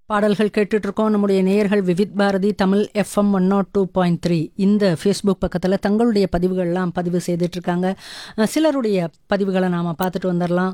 பாடல்கள் கேட்டுட்டு இருக்கோம் நம்முடைய நேயர்கள் Vividh Bharati Tamil FM one naught two point three இந்த ஃபேஸ்புக் பக்கத்தில் தங்களுடைய பதிவுகள்லாம் பதிவு செய்துட்டு இருக்காங்க அஹ் சிலருடைய பதிவுகளை நாம் பார்த்துட்டு வந்துடலாம்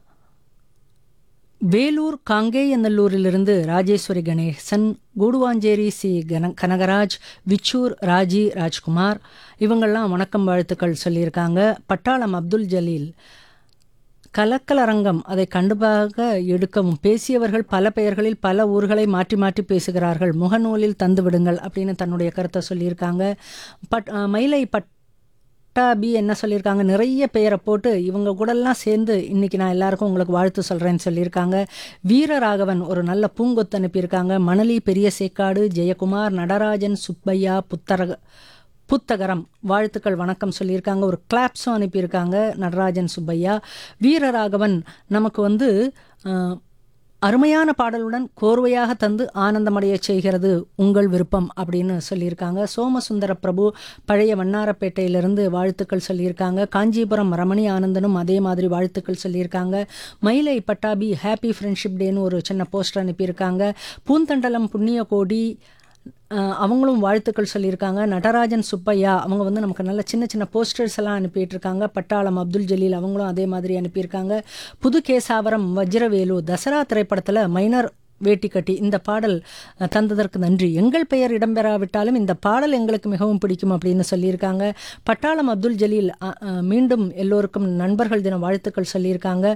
வேலூர் காங்கேயநல்லூரிலிருந்து ராஜேஸ்வரி கணேசன் கூடுவாஞ்சேரி சி கன கனகராஜ் விச்சூர் ராஜி ராஜ்குமார் இவங்கெல்லாம் வணக்கம் வாழ்த்துக்கள் சொல்லியிருக்காங்க பட்டாளம் அப்துல் ஜலீல் கலக்கலரங்கம் அதை கண்டுபாக எடுக்கவும் பேசியவர்கள் பல பெயர்களில் பல ஊர்களை மாற்றி மாற்றி பேசுகிறார்கள் முகநூலில் தந்து விடுங்கள் அப்படின்னு தன்னுடைய கருத்தை சொல்லியிருக்காங்க பட் அஹ், மயிலை பட்டாபி என்ன சொல்லியிருக்காங்க நிறைய பெயரை போட்டு இவங்க கூடலாம் சேர்ந்து இன்னைக்கு நான் எல்லாருக்கும் உங்களுக்கு வாழ்த்து சொல்கிறேன்னு சொல்லியிருக்காங்க வீரராகவன் ஒரு நல்ல பூங்கொத்து அனுப்பியிருக்காங்க மணலி பெரிய சேக்காடு ஜெயக்குமார் நடராஜன் சுப்பையா புத்தரக புத்தகரம் வாழ்த்துக்கள் வணக்கம் சொல்லியிருக்காங்க ஒரு கிளாப்ஸும் அனுப்பியிருக்காங்க நடராஜன் சுப்பையா வீரராகவன் நமக்கு வந்து அஹ், அருமையான பாடலுடன் கோர்வையாக தந்து ஆனந்தமடையச் செய்கிறது உங்கள் விருப்பம் அப்படின்னு சொல்லியிருக்காங்க சோமசுந்தர பிரபு பழைய வண்ணாரப்பேட்டையிலிருந்து வாழ்த்துக்கள் சொல்லியிருக்காங்க காஞ்சிபுரம் ரமணி ஆனந்தனும் அதே மாதிரி வாழ்த்துக்கள் சொல்லியிருக்காங்க மயிலை பட்டாபி ஹாப்பி ஃப்ரெண்ட்ஷிப் டேன்னு ஒரு சின்ன போஸ்டர் அனுப்பியிருக்காங்க பூந்தண்டலம் புண்ணிய கோடி அஹ் அவங்களும் வாழ்த்துக்கள் சொல்லியிருக்காங்க நடராஜன் சுப்பையா அவங்க வந்து நமக்கு நல்ல சின்ன சின்ன போஸ்டர்ஸ் எல்லாம் அனுப்பிட்டு இருக்காங்க பட்டாளம் அப்துல் ஜலீல் அவங்களும் அதே மாதிரி அனுப்பியிருக்காங்க புது கேசாவரம் வஜ்ரவேலு தசரா திரைப்படத்தில் மைனர் வேட்டி கட்டி இந்த பாடல் அஹ், தந்ததற்கு நன்றி எங்கள் பெயர் இடம்பெறாவிட்டாலும் இந்த பாடல் எங்களுக்கு மிகவும் பிடிக்கும் அப்படின்னு சொல்லியிருக்காங்க பட்டாளம் அப்துல் ஜலீல் அஹ், அஹ், மீண்டும் எல்லோருக்கும் நண்பர்கள் தின வாழ்த்துக்கள் சொல்லியிருக்காங்க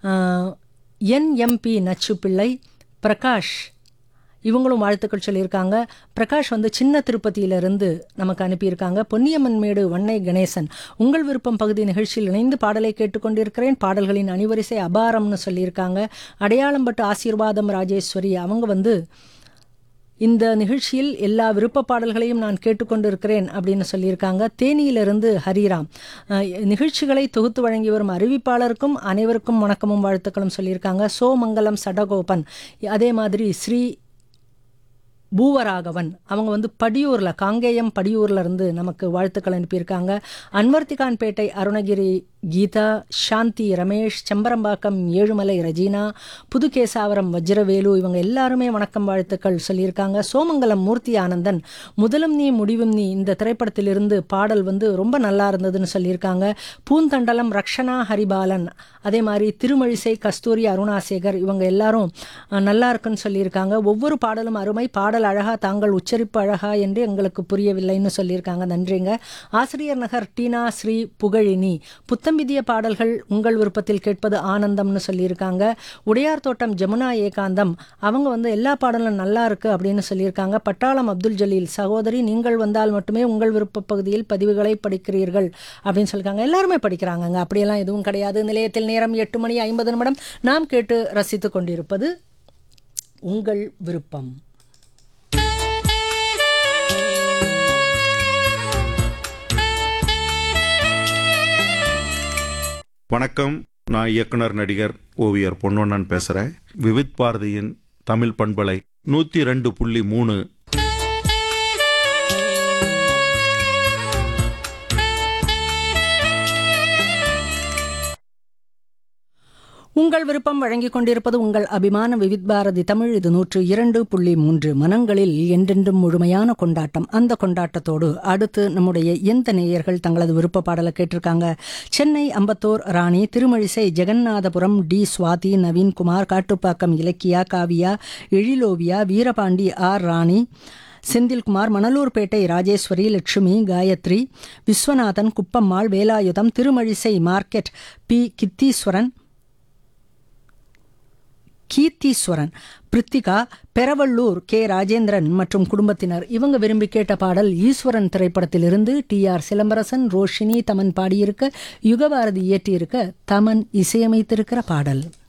என்எம்பி நச்சு பிள்ளை பிரகாஷ் இவங்களும் வாழ்த்துக்கள் சொல்லியிருக்காங்க பிரகாஷ் வந்து சின்ன திருப்பதியிலிருந்து நமக்கு அனுப்பியிருக்காங்க பொன்னியம்மன் மேடு வண்ணை கணேசன் உங்கள் விருப்பம் பகுதி நிகழ்ச்சியில் இணைந்து பாடலை கேட்டுக்கொண்டிருக்கிறேன் பாடல்களின் அணிவரிசை அபாரம்னு சொல்லியிருக்காங்க அடையாளம்பட்டு ஆசீர்வாதம் ராஜேஸ்வரி அவங்க வந்து இந்த நிகழ்ச்சியில் எல்லா விருப்ப பாடல்களையும் நான் கேட்டுக்கொண்டிருக்கிறேன் அப்படின்னு சொல்லியிருக்காங்க தேனியிலிருந்து ஹரிராம் அஹ், நிகழ்ச்சிகளை தொகுத்து வழங்கி வரும் அறிவிப்பாளருக்கும் அனைவருக்கும் வணக்கமும் வாழ்த்துக்களும் சொல்லியிருக்காங்க சோமங்கலம் சடகோபன் அதே மாதிரி ஸ்ரீ பூவராகவன் அவங்க வந்து படியூரில் காங்கேயம் படியூரில் இருந்து நமக்கு வாழ்த்துக்கள் அனுப்பியிருக்காங்க அன்வர்த்திகான்பேட்டை அருணகிரி கீதா சாந்தி ரமேஷ் செம்பரம்பாக்கம் ஏழுமலை ரஜீனா புதுகேசாவரம் வஜ்ரவேலு இவங்க எல்லாருமே வணக்கம் வாழ்த்துக்கள் சொல்லியிருக்காங்க சோமங்கலம் மூர்த்தி ஆனந்தன் முதலும் நீ முடிவும் நீ இந்த திரைப்படத்திலிருந்து பாடல் வந்து ரொம்ப நல்லா இருந்ததுன்னு சொல்லியிருக்காங்க பூந்தண்டலம் ரக்ஷனா ஹரிபாலன் அதே மாதிரி திருமழிசை கஸ்தூரி அருணாசேகர் இவங்க எல்லாரும் அஹ், நல்லா இருக்குன்னு சொல்லியிருக்காங்க ஒவ்வொரு பாடலும் அருமை பாடல் அழகா தாங்கள் உச்சரிப்பு அழகா என்று எங்களுக்கு புரியவில்லைன்னு சொல்லியிருக்காங்க நன்றிங்க ஆசிரியர் நகர் டீனா ஸ்ரீ புகழினி புத்தம்பிதிய பாடல்கள் உங்கள் விருப்பத்தில் கேட்பது ஆனந்தம்னு சொல்லியிருக்காங்க உடையார் தோட்டம் ஜமுனா ஏகாந்தம் அவங்க வந்து எல்லா பாடலும் நல்லா இருக்கு அப்படின்னு சொல்லியிருக்காங்க பட்டாளம் அப்துல் ஜலீல் சகோதரி நீங்கள் வந்தால் மட்டுமே உங்கள் விருப்ப பகுதியில் பதிவுகளை படிக்கிறீர்கள் அப்படின்னு சொல்லியிருக்காங்க எல்லாருமே படிக்கிறாங்கங்க அப்படியெல்லாம் எதுவும் கிடையாது நிலையத்தில் நேரம் எட்டு மணி ஐம்பது நிமிடம் நாம் கேட்டு ரசித்துக் கொண்டிருப்பது உங்கள் விருப்பம் வணக்கம் நான் இயக்குனர் நடிகர் ஓவியர் பொன்வண்ணன் பேசுகிறேன் விவித் பாரதியின் தமிழ் பண்பலை நூற்றி ரெண்டு புள்ளி மூணு உங்கள் விருப்பம் வழங்கிக் கொண்டிருப்பது உங்கள் அபிமான விவித் பாரதி தமிழ் இது நூற்று இரண்டு புள்ளி மூன்று மனங்களில் என்றென்றும் முழுமையான கொண்டாட்டம் அந்த கொண்டாட்டத்தோடு அடுத்து நம்முடைய எந்த நேயர்கள் தங்களது விருப்ப பாடலை கேட்டிருக்காங்க Chennai Ambattur Rani Thirumazhisai Jagannathapuram T Swathi Naveenkumar Kattupakkam Ilakkiya Kaviya Ezhiloviya Veerapandi R Rani Senthilkumar Manalurpet Rajeshwari Lakshmi Gayathri Viswanathan Kuppammal Velayudham Thirumazhisai market P Kitheeswaran Keerthiswaran Prithika Peravallur K Rajendran மற்றும் குடும்பத்தினர் இவங்க விரும்பி கேட்ட பாடல் ஈஸ்வரன் திரைப்படத்திலிருந்து டி ஆர் சிலம்பரசன் ரோஷினி தமன் பாடியிருக்க யுகபாரதி இயற்றியிருக்க தமன் இசையமைத்திருக்கிற பாடல்